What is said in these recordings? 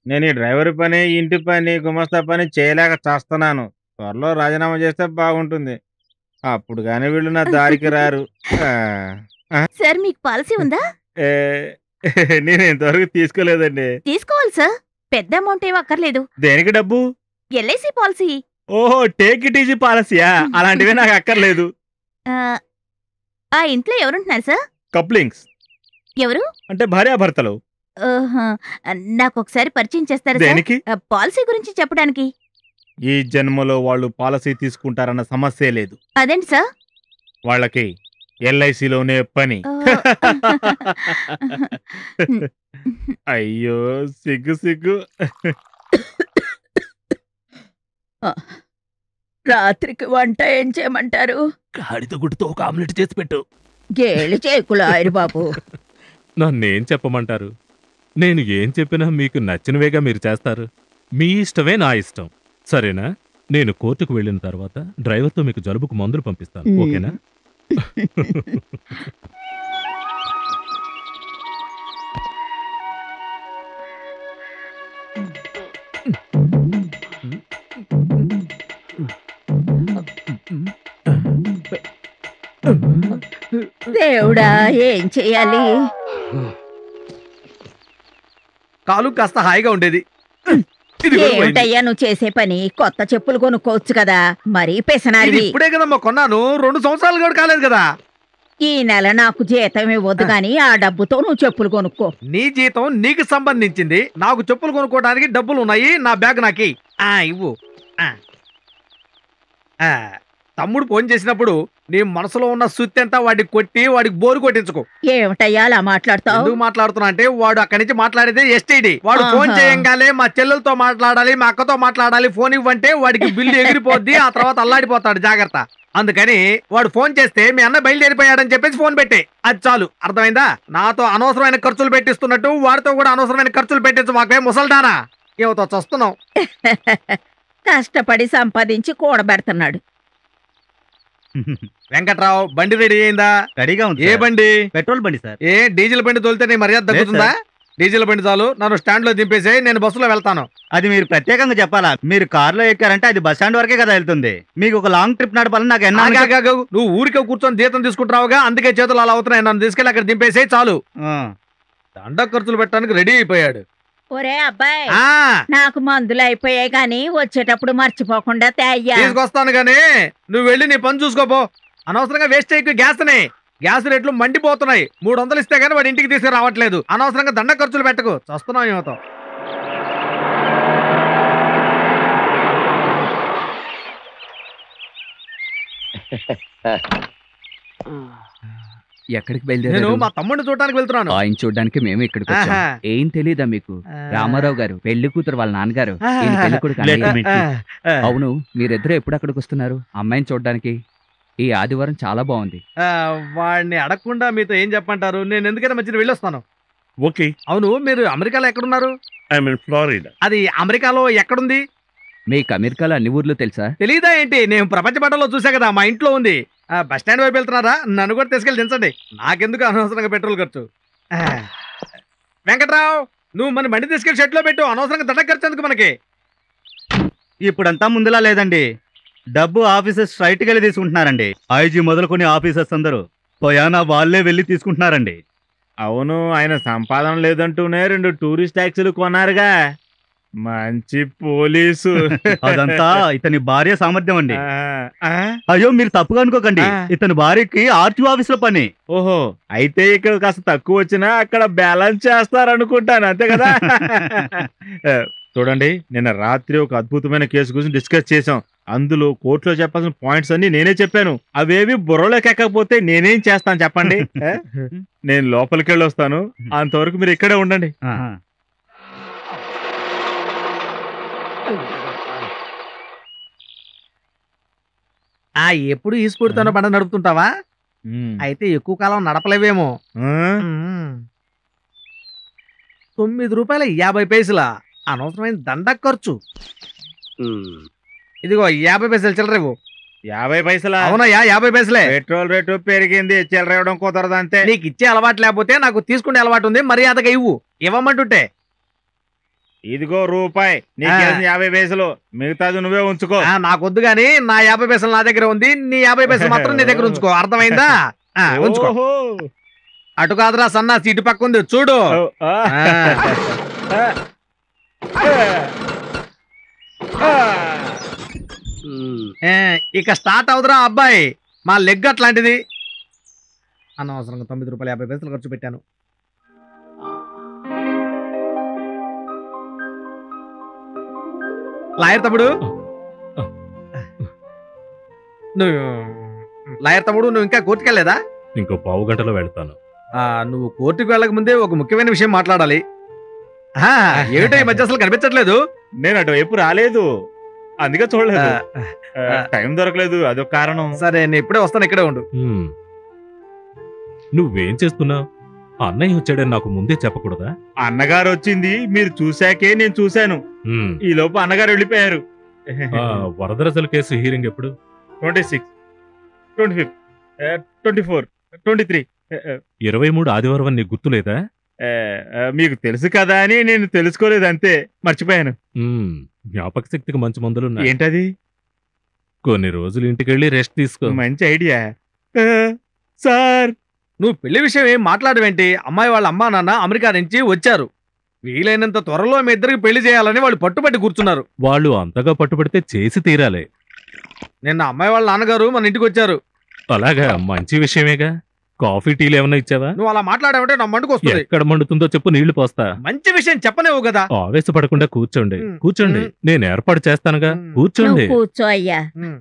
నేను ఈ డ్రైవర్ పని ఇంటి పని గుమస్తా పని చేయలేక చేస్తున్నాను త్వరలో రాజీనామా చేస్తే బాగుంటుంది అప్పుడు కానీ వీళ్ళు నా దారికి రారు ఆ, సార్ మీకు పాలసీ ఉందా ఏ, నేను ఇంతవరకు తీసుకోలేదండి తీసుకోవాలి సార్ పెద్ద అమౌంట్ ఏం అక్కర్లేదు దేనికి డబ్బు ఎల్ఐసి పాలసీ ఓహో టేక్ ఇట్ ఈజీ పాలసీయా అలాంటివి నాకు అక్కర్లేదు ఆ, ఆ ఇంట్లో ఎవరుంటున్నారు సార్ కప్లింగ్స్ ఎవరు అంటే భార్యాభర్తలు ఆహా, నాకు ఒకసారి పరిచయం చేస్తారా సార్ దేనికి ఆ, పాలసీ గురించి చెప్పడానికి ఈ జన్మలో వాళ్ళు పాలసీ తీసుకుంటారన్న సమస్యే లేదు అదేంటి సార్ వాళ్ళకి ఎల్ఐసిలోనే పని ఆ, అయ్యో సిగ్గు సిగ్గు రాత్రికి వంట ఏం చేయమంటారు గాడిద గుడ్డుతో ఒక ఆమ్లెట్ చేసి పెట్టు గేలి చేకులా బాబు నన్నేం చెప్పమంటారు నేను ఏం చెప్పినా మీకు నచ్చినవేగా మీరు చేస్తారు మీ ఇష్టమే నా ఇష్టం సరేనా నేను కోర్టుకు వెళ్ళిన తర్వాత డ్రైవర్తో మీకు జలుబుకు మందులు పంపిస్తాను మ్మ్. ఓకేనా దేవుడా ఏం చెయ్యాలి కాలు కాస్త హాయిగా ఉండేది ఇది కూడా పోయింది. ఏమిటయ్యా నువ్వు చేసే పని కొత్త చెప్పులు కొనుక్కోవచ్చు కదా మరీ ఇది పెసనారివి ఇప్పుడే కదమ్మా కొన్నాను రెండు సంవత్సరాలు కూడా కాలేదు కదా ఈ నెల నాకు జీతం ఇవ్వద్దు గాని ఆ డబ్బుతో నువ్వు చెప్పులు కొనుక్కో నీ జీతం నీకు సంబంధించింది నాకు చెప్పులు కొనుక్కోవడానికి డబ్బులు ఉన్నాయి నా బ్యాగ్ నాకి ఆ ఇవ్వు ఆ. ఆ, తమ్ముడు ఫోన్ చేసినప్పుడు నీ మనసులో ఉన్న సుత్తి అంతా వాడికి కొట్టి వాడికి బోరు కొట్టించుకో ఏమిటయ్యా అలా మాట్లాడతావు ఎందుకు మాట్లాడుతున్నా అంటే వాడు అక్కడి నుంచి మాట్లాడేదే ఎస్టీడీ వాడు ఫోన్ ఆహా. చేయంగానే మా చెల్లెలతో మాట్లాడాలి మా అక్కతో మాట్లాడాలి ఫోన్ ఇవ్వంటే వాడికి బిల్లు ఎగిరిపోద్ది ఆ తర్వాత అల్లాడిపోతాడు జాగ్రత్త అందుకని వాడు ఫోన్ చేస్తే మీ అన్న బయలుదేరిపోయాడని చెప్పేసి ఫోన్ పెట్టే అది చాలు అర్థమైందా నాతో అనవసరమైన ఖర్చులు పెట్టిస్తున్నట్టు వాడితో కూడా అనవసరమైన ఖర్చులు పెట్టించు మాకే ముసల్దానా ఏమతో చస్తున్నాం కష్టపడి సంపాదించి కూడబెడుతున్నాడు వెంకట్రావు బండి రెడీ అయిందా రెడీగా ఉంది ఏ సార్. బండి పెట్రోల్ బండి సార్ ఏ డీజిల్ బండి తోలితే నీ మర్యాద తగ్గుతుందా డీజిల్ బండి చాలు నన్ను స్టాండ్ లో దింపేసి నేను బస్సులో వెళ్తాను అది మీరు ప్రత్యేకంగా చెప్పాలా మీరు కారులో ఎక్కారంటే అది బస్ స్టాండ్ వరకే కదా వెళ్తుంది మీకు ఒక లాంగ్ ట్రిప్ నడపాలని నాకు ఎన్నో ఆగు, ఆగు, ఆగు. నువ్వు ఊరికే కూర్చొని జీతం తీసుకుంటున్నావుగా అందుకే చేతులు అలా అవుతున్నాయి నన్ను తీసుకెళ్ళి అక్కడ దింపేసే చాలు ఆ. దండ ఖర్చులు పెట్టడానికి రెడీ అయిపోయాడు ఒరే అబ్బాయి ఆ నాకు మందులు అయిపోయాయి గాని వచ్చేటప్పుడు మర్చిపోకుండా తేయ్యా తీసుకొస్తాను గానీ నువ్వు వెళ్ళి నీ పని చూసుకోపో అనవసరంగా వేస్ట్ చేయకు గ్యాస్ ని గ్యాస్ రేట్లు మండిపోతున్నాయి మూడు వందలు ఇస్తే గానీ వాడి ఇంటికి తీసుకురావట్లేదు అనవసరంగా దండ ఖర్చులు పెట్టకు చస్తున్నావు ఏమవుతావు ఎక్కడికి నేను బయలుదేరారు మా తమ్ముడిని చూడటానికి వెళ్తున్నాను ఆయన చూడడానికి మేము ఇక్కడికి వచ్చాం ఆహా. ఏం తెలీదా మీకు రామారావు గారు పెళ్లి కూతురు వాళ్ళ నాన్నగారు ఈయన పెళ్లి కొడుకు Let అన్నయ్య. me meet you. అవును మీరిద్దరు ఎప్పుడు అక్కడికి వస్తున్నారు అమ్మాయిని చూడడానికి ఈ ఆదివారం చాలా బాగుంది ఆ, వాడిని అడగకుండా మీతో ఏం చెప్పంటారు నేను ఎందుకైనా మంచిది వెళ్ళొస్తాను ఓకే అవును మీరు అమెరికాలో ఎక్కడున్నారు ఐ మీన్ ఫ్లోరిడా అది అమెరికాలో ఎక్కడుంది మీకు అమెరికాలో అన్ని ఊర్లు తెలుసా తెలీదా ఏంటి నేను ప్రపంచ పటంలో చూసా కదా మా ఇంట్లో ఉంది ఆ, బస్ స్టాండ్ వైపు వెళ్తున్నారా నన్ను కూడా తీసుకెళ్ళి దించండి నాకెందుకు అనవసరంగా పెట్రోల్ ఖర్చు ఆ, వెంకట్రావు నువ్వు మన బండి తీసుకెళ్ళి షెట్లో పెట్టు అనవసరంగా దండ ఖర్చు ఎందుకు మనకి ఇప్పుడంతా ముందులా లేదండి డబ్బు ఆఫీసర్స్ స్ట్రైట్ వెళ్ళి తీసుకుంటున్నారండి ఐజీ మొదలుకొని ఆఫీసర్స్ అందరూ పోయానా వాళ్ళే వెళ్ళి తీసుకుంటున్నారండి అవును ఆయన సంపాదన లేదంటూనే రెండు టూరిస్ట్ ట్యాక్సీలు కొన్నారుగా మంచి పోలీసు అదంతా ఇతని భార్య సామర్థ్యం అండి ఆ, ఆ, అయ్యో మీరు తప్పుగా అనుకోకండి ఆ. ఇతని భార్యకి ఆర్టీఓ ఆఫీస్ లో పని ఓహో అయితే ఇక్కడ కాస్త తక్కువ వచ్చినా అక్కడ బ్యాలెన్స్ చేస్తారనుకుంటాను అంతే కదా ఆ, చూడండి నిన్న రాత్రి ఒక అద్భుతమైన కేసు గురించి డిస్కస్ చేసాం అందులో కోర్టులో చెప్పాల్సిన పాయింట్స్ అన్ని నేనే చెప్పాను అవేవి బుర్రలోకి ఎక్కకపోతే నేనేం చేస్తాను చెప్పండి ఆ? నేను లోపలికి వెళ్ళి వస్తాను అంతవరకు మీరు ఇక్కడే ఉండండి ఆ. ఆ ఎప్పుడు ఈ స్ఫూర్తితోనే బండ నడుపుతుంటావా ఉమ్. అయితే ఎక్కువ కాలం నడపలేవేమో ఆ? తొమ్మిది రూపాయల యాభై పైసల అనవసరమైన దండ ఖర్చు ఇదిగో యాభై పైసలు చిల్లరేవు యాభై పైసలా అవునయ్యా యాభై పైసలే పెట్రోల్ రేటు పెరిగింది చిల్లర ఇవ్వడం కుదరదు అంతే నీకు ఇచ్చే అలవాటు లేకపోతే నాకు తీసుకునే అలవాటు ఉంది మర్యాదగా ఇవ్వు ఇవ్వమంటుంటే ఇదిగో రూపాయి నీకేసిన యాభై పైసలు మిగతాది నువ్వే ఉంచుకో ఆ, నాకొద్దు గాని నా యాభై పైసలు నా దగ్గర ఉంది నీ యాభై పైసలు మాత్రం నీ దగ్గర ఉంచుకో అర్థమైందా ఆ, ఉంచుకో ఓహో. అటు కాదురా సన్నాసి ఇటు పక్క ఉంది చూడు ఓ, ఆ. ఆ. ఆ. ఏ, ఇక స్టార్ట్ అవుతురా అబ్బాయి మా లెగ్ అట్లాంటిది అనవసరంగా తొమ్మిది రూపాయలు యాభై పైసలు ఖర్చు పెట్టాను లాయర్ తమ్ముడు నువ్వు లాయర్ తమ్ముడు నువ్వు ఇంకా కోర్టుకు వెళ్ళలేదా ఇంకో పావు గంటలో వెళ్తాను ఆ, నువ్వు కోర్టుకు వెళ్ళక ముందే ఒక ముఖ్యమైన విషయం మాట్లాడాలి ఆ, ఏమిటో ఈ మధ్య అసలు కనిపించట్లేదు నేను అటువైపు రాలేదు అందుకే చూడలేదు ఆ, ఆ, టైం దొరకలేదు అదొక కారణం సరే నేను ఇప్పుడే వస్తాను ఇక్కడే ఉండు హ్మ్. నువ్వేం చేస్తున్నావు అన్నయ్య వచ్చాడని నాకు ముందే చెప్పకూడదా అన్నగారు వచ్చింది మీరు చూశాకే నేను చూశాను హ్మ్. ఈ లోపు అన్నగారు వెళ్ళిపోయారు ఆ, వరదరజల కేసు హీరింగ్ ఎప్పుడు twenty six twenty fifth twenty four twenty three ఇరవై మూడు ఆదివారం అని నీకు గుర్తులేదా మీకు తెలుసు కదా అని నేను తెలుసుకోలేదు అంతే మర్చిపోయాను హ్మ్. జ్ఞాపక శక్తికి మంచి మందులున్నాయి ఏంటది కొన్ని రోజులు ఇంటికెళ్ళి రెస్ట్ తీసుకో మంచి ఐడియా ఆ, సార్ నువ్వు పెళ్లి విషయం ఏం మాట్లాడవేంటి అమ్మాయి వాళ్ళ అమ్మా నాన్న అమెరికా నుంచి వచ్చారు వీలైనంత త్వరలో మీ ఇద్దరికి పెళ్లి చేయాలని వాళ్ళు పట్టుబట్టి కూర్చున్నారు వాళ్ళు అంతగా పట్టుబడితే చేసి తీరాలి నిన్న అమ్మాయి వాళ్ళ నాన్నగారు మన ఇంటికి వచ్చారు అలాగా మంచి విషయమేగా కాఫీ టీలు ఏమైనా ఇచ్చావా నువ్వు అలా మాట్లాడావంటే నా మండుకు వస్తుంది ఎక్కడ మండుతుందో చెప్పు నీళ్లు పోస్తా మంచి విషయం చెప్పనేవు కదా ఆవేశపడకుండా కూర్చోండి మ్, కూర్చోండి మ్. నేను ఏర్పాటు చేస్తానుగా మ్. కూర్చోండి నువ్వు కూర్చో అయ్యా ఉమ్.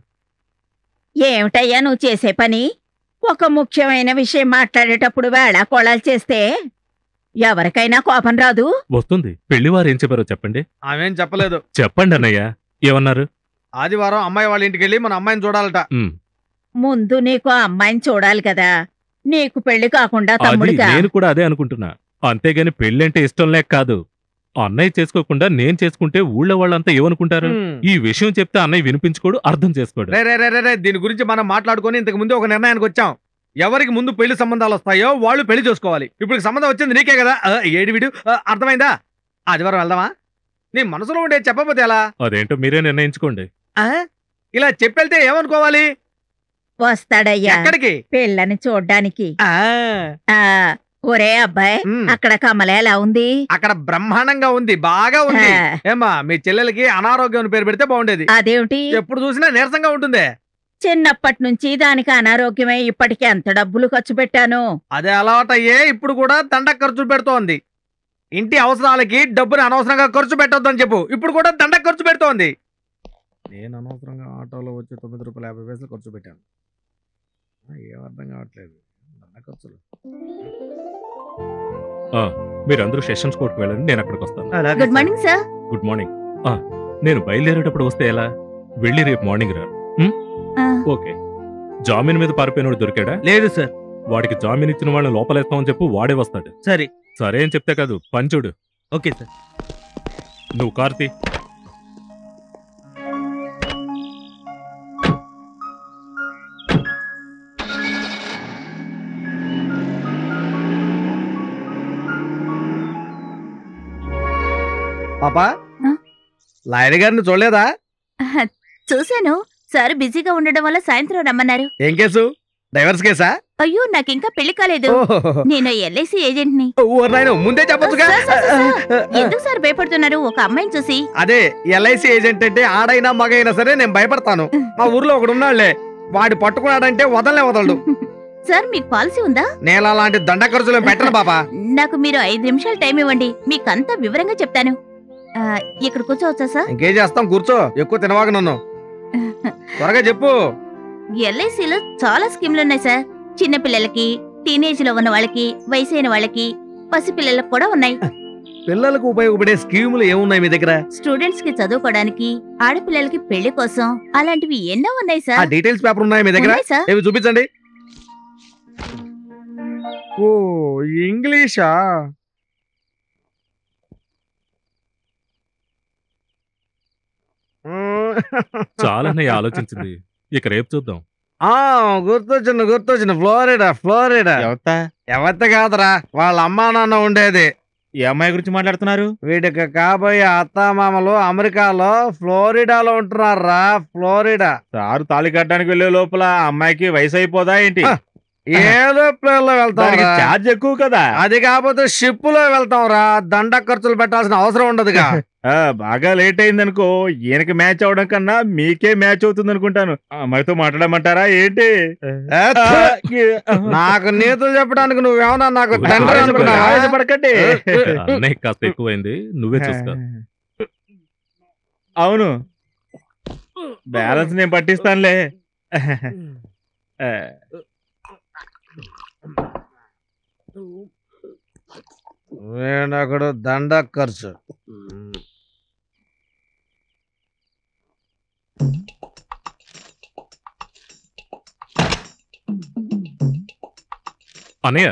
ఏమిటయ్యా నువ్వు చేసే పని ఒక ముఖ్యమైన విషయం మాట్లాడేటప్పుడు వేళ కోళాలు చేస్తే ఎవరికైనా కోపం రాదు వస్తుంది పెళ్లివారు ఏం చెప్పారో చెప్పండి ఆమెం చెప్పలేదు చెప్పండి అన్నయ్య ఏమన్నారు ఆదివారం అమ్మాయి వాళ్ళ ఇంటికి వెళ్ళి మన అమ్మాయిని చూడాలట మ్, ముందు నీకు ఆ అమ్మాయిని చూడాలి కదా నీకు పెళ్లి కాకుండా అది తమ్ముడిగా నేను కూడా అదే అనుకుంటున్నా అంతేగాని పెళ్ళంటే ఇష్టం లేక కాదు అన్నయ్య చేసుకోకుండా నేను చేసుకుంటే ఊళ్ళో వాళ్ళంతా ఏమనుకుంటారు ఉమ్. ఈ విషయం చెప్తే అన్నయ్య వినిపించుకోడు అర్థం చేసుకోడు రే రే రే రే, రే దీని గురించి మనం మాట్లాడుకొని ఇంతకు ముందు ఒక నిర్ణయానికి వచ్చాం ఎవరికి ముందు పెళ్లి సంబంధాలు వస్తాయో వాళ్ళు పెళ్లి చేసుకోవాలి ఇప్పుడు ఈ సంబంధం వచ్చింది నీకే కదా ఆ, ఏడు విడు ఆ, అర్థమైందా ఆదివారం వెళ్దామా నీ మనసులో ఉండే చెప్పకపోతే ఎలా అదేంటో మీరే నిర్ణయించుకోండి ఆ? ఇలా చెప్పెళ్తే ఏమనుకోవాలి వస్తాడయ్యా ఎక్కడికి పిల్లని చూడ్డానికి ఆ, ఆ ఒరే అబ్బాయి ఉమ్. అక్కడ కమల ఎలా ఉంది అక్కడ బ్రహ్మాండంగా ఉంది బాగా ఉంది ఆ, ఏమా మీ చెల్లెలకి అనారోగ్యం అని పేరు పెడితే బాగుండేది అదేమిటి ఎప్పుడు చూసినా నీరసంగా ఉంటుంది చిన్నప్పటి నుంచి దానికి అనారోగ్యమై ఇప్పటికి ఎంత డబ్బులు ఖర్చు పెట్టాను అదే అలవాటయ్యే ఇప్పుడు కూడా దండ ఖర్చు పెడుతోంది ఇంటి అవసరాలకి డబ్బుని అనవసరంగా ఖర్చు పెట్టొద్దని చెప్పు ఇప్పుడు కూడా దండ ఖర్చు పెడుతోంది నేను అనవసరంగా ఆటోలో వచ్చి తొమ్మిది రూపాయల యాభై పైసలు ఖర్చు పెట్టాను ఆ, ఏం అర్థం కావట్లేదు దండ ఖర్చులు మీరందరూ సెషన్స్ కోర్టుకు వెళ్ళండి నేను అక్కడికి వస్తాను అలాగే good sir. Morning sir good morning ఆ, నేను బయలుదేరేటప్పుడు వస్తే ఎలా వెళ్ళి రేపు మార్నింగ్ రా ఆ, ఓకే జామీన్ మీద పారిపోయినోడు దొరికాడా లేదు సార్ వాడికి జామీన్ ఇచ్చిన వాళ్ళని లోపలేస్తామని చెప్పు వాడే వస్తాడు సరే సరే అని చెప్తే కాదు పంచుడు ఓకే సార్ నువ్వు కార్తీ పాపా ఆ? లాయర్ గారిని చూడలేదా చూశాను సార్ బిజీగా ఉండడం వల్ల సాయంత్రం రమ్మన్నారు ఏం కేసు డైవర్స్ కేసా అయ్యో నాకు ఇంకా పెళ్లి కాలేదు ఓహో. నేను ఎల్ఐసి ఏజెంట్ ని ఓ నాయన ముందే చెప్పొచ్చుగా సార్, సార్, సార్, ఎందుకు సార్ భయపడుతున్నారు ఒక అమ్మాయిని చూసి అదే ఎల్ఐసి ఏజెంట్ అంటే ఆడైనా మగైనా సరే నేను భయపడతాను మా ఊర్లో ఒకడు ఉన్నాళ్లే వాడు పట్టుకున్నాడంటే వదలనే వదలడు సార్ మీకు పాలసీ ఉందా నేను అలాంటి దండ ఖర్చులు పెట్టను బాబా నాకు మీరు ఐదు నిమిషాలు టైం ఇవ్వండి మీకంతా వివరంగా చెప్తాను ఆ, ఇక్కడ కూర్చోవచ్చా సార్ ఇంకేం చేస్తాం కూర్చో ఎక్కువ తినవాక నన్ను త్వరగా చెప్పు ఎల్ఐసిలో చాలా స్కీమ్లు ఉన్నాయి సార్ చిన్న పిల్లలకి టీనేజ్ లో ఉన్న వాళ్ళకి వయసైన వాళ్ళకి పసిపిల్లలకు కూడా ఉన్నాయి పిల్లలకు ఉపయోగపడే స్కీములు ఏమున్నాయి మీ దగ్గర స్టూడెంట్స్ కి చదువుకోవడానికి ఆడపిల్లలకి పెళ్లి కోసం అలాంటివి ఎన్నో ఉన్నాయి ఆ సార్ డీటెయిల్స్ పేపర్ ఉన్నాయి మీ దగ్గర ఉన్నాయి సార్ ఏవి చూపించండి ఓ ఇంగ్లీషా చాలానే ఆలోచించింది ఇక రేపు చూద్దాం ఆ గుర్తొచ్చింది గుర్తొచ్చింది ఫ్లోరిడా ఫ్లోరిడా ఎవత ఎవత్త కాదురా వాళ్ళ అమ్మా నాన్న ఉండేది ఏ అమ్మాయి గురించి మాట్లాడుతున్నారు వీడికి కాబోయే అత్తామామలు అమెరికాలో ఫ్లోరిడాలో ఉంటున్నారా ఫ్లోరిడా సారు తాళి కట్టడానికి వెళ్లే లోపల ఆ అమ్మాయికి వయసు అయిపోదా ఏంటి ఆ, ఏదో ప్లేన్ లో వెళ్తాం దానికి ఛార్జ్ ఎక్కువ కదా అది కాకపోతే షిప్ లో వెళ్తాం రా దండ ఖర్చులు పెట్టాల్సిన అవసరం ఉండదుగా ఆ, బాగా లేట్ అయింది అనుకో ఈయనకి మ్యాచ్ అవడం కన్నా మీకే మ్యాచ్ అవుతుంది అనుకుంటాను ఆ అమ్మాయితో మాట్లాడమంటారా ఏంటి ఏ, ఆ, ఛీ! ఆ, నాకు నీతులు చెప్పడానికి నువ్వేమన్నా నాకు ఊరికే తండ్రి ఆవేశపడ- అనుకున్నావా ఆవేశపడకండి అన్నయ్య కాస్త ఎక్కువైంది నువ్వే చూసుకో అవును బ్యాలెన్స్ నేను పట్టిస్తానులే ఆ, వీడొకడు దండ ఖర్చు అన్నయ్య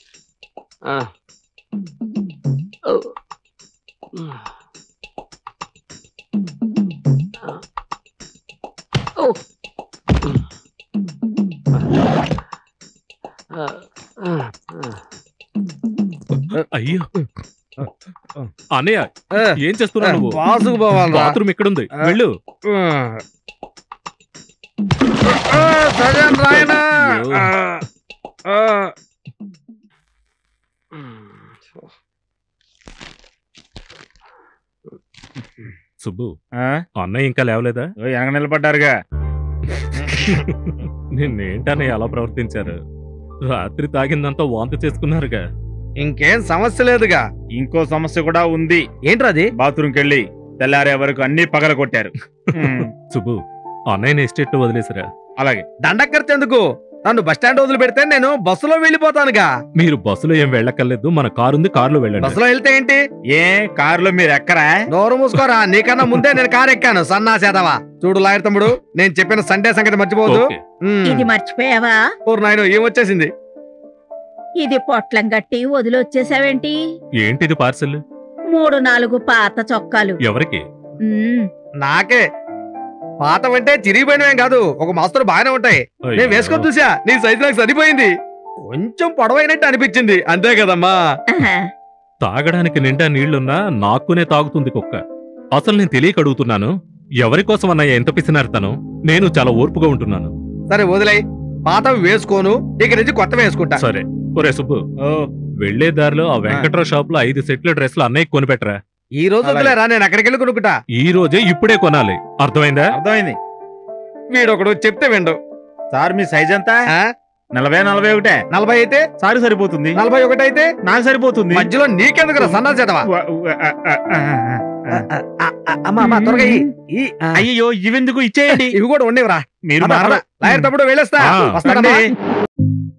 అయ్యో అన్నయ్య ఏ, ఏం చేస్తున్నావు నువ్వు బాసుకు పోవాలరా బాత్రూమ్ ఇక్కడుంది వెళ్ళు ఆ, సజన్ రాయనా అయ్యో. ఆ, ఆ. సుబ్బు ఆ? అన్నయ్య ఇంకా లేవలేదా ఓ, వెనక నిలబడ్డారుగా నిన్నేంటన్నయ్య అలా ప్రవర్తించారు రాత్రి తాగిందంతా వాంతి చేసుకున్నారుగా ఇంకేం సమస్య లేదుగా ఇంకో సమస్య కూడా ఉంది ఏంట్రది బాత్రూమ్కి వెళ్ళి తెల్లారే వరకు అన్ని పగల కొట్టారు ఉమ్, సుబ్బు అన్నయ్యని ఎస్టేట్ వదిలేసిరా అలాగే దండ ఖర్చు ఎందుకు నన్ను బస్ స్టాండ్ వదిలి పెడితే నేను బస్సులో వెళ్ళిపోతానుగా మీరు బస్సులో ఏం వెళ్ళక్కర్లేదు మన కారు ఉంది కారులో వెళ్ళండి బస్సులో వెళ్తే ఏంటి ఏ కారులో మీరు ఎక్కరా నోరు మూసుకోరా నీకన్నా ముందే నేను కారు ఎక్కాను సన్నా సేదవా చూడు లాయర్ తమ్ముడు నేను చెప్పిన సండే సంగతి మర్చిపోదు ఓకే. ఇది మర్చిపోయావా నాయన ఏమొచ్చేసింది ఇది పొట్లం గట్టి వదిలొచ్చేసావేంటి ఏంటిది పార్సల్ మూడు నాలుగు పాత చొక్కాలు ఎవరికి ఉమ్, నాకే పాతవంటే చిరిగిపోయినవేం కాదు ఒక మాస్తరు బాగానే ఉంటాయి నేను అయ్యో. వేసుకొని చూసా నీ సైజు నాకు సరిపోయింది కొంచెం పొడవైనట్టు అనిపించింది అంతే కదమ్మా ఆహా. తాగడానికి నిండా నీళ్లున్నా నాకునే తాగుతుంది కుక్క అసలు నేను తెలియక అడుగుతున్నాను ఎవరి కోసం అన్నయ్య ఎంత పిసినారుతాను నేను చాలా ఓర్పుగా ఉంటున్నాను సరే వదిలే పాతవి వేసుకోను ఇక నుంచి కొత్త వేసుకుంటా సరే ఒరే సుబ్బు ఓ వెళ్లే దారిలో ఆ వెంకట్రావు షాప్ లో ఐదు సెట్ల డ్రెస్లు అన్నయ్య కొనిపెట్టరా ఈ రోజు అలాగే. వదిలేరా నేను అక్కడికి వెళ్ళి కొనుక్కుంటా ఈ రోజే ఇప్పుడే కొనాలి అర్థమైందా అర్థమైంది వీడొకడు చెప్తే విండు సార్ మీ సైజ్ ఎంత ఆ? నలభై నలభై ఒకటే నలభై అయితే సారి సరిపోతుంది నలభై ఒకటి అయితే నాకు సరిపోతుంది మధ్యలో నీకెందుకు సన్నా చేతవా వ- వ- ఆ, ఆ, ఆ, ఆ. అమ్మా అమ్మా త్వరగా ఇయ్యి. ఈ ఆ, అయ్యో ఇవెందుకు ఇచ్చేయండి ఇవి కూడా ఉండేవరా మీరు మారరా? లాయర్ తమ్ముడు వెళ్ళేస్తా ఆ, వస్తాడమ్మా రండి.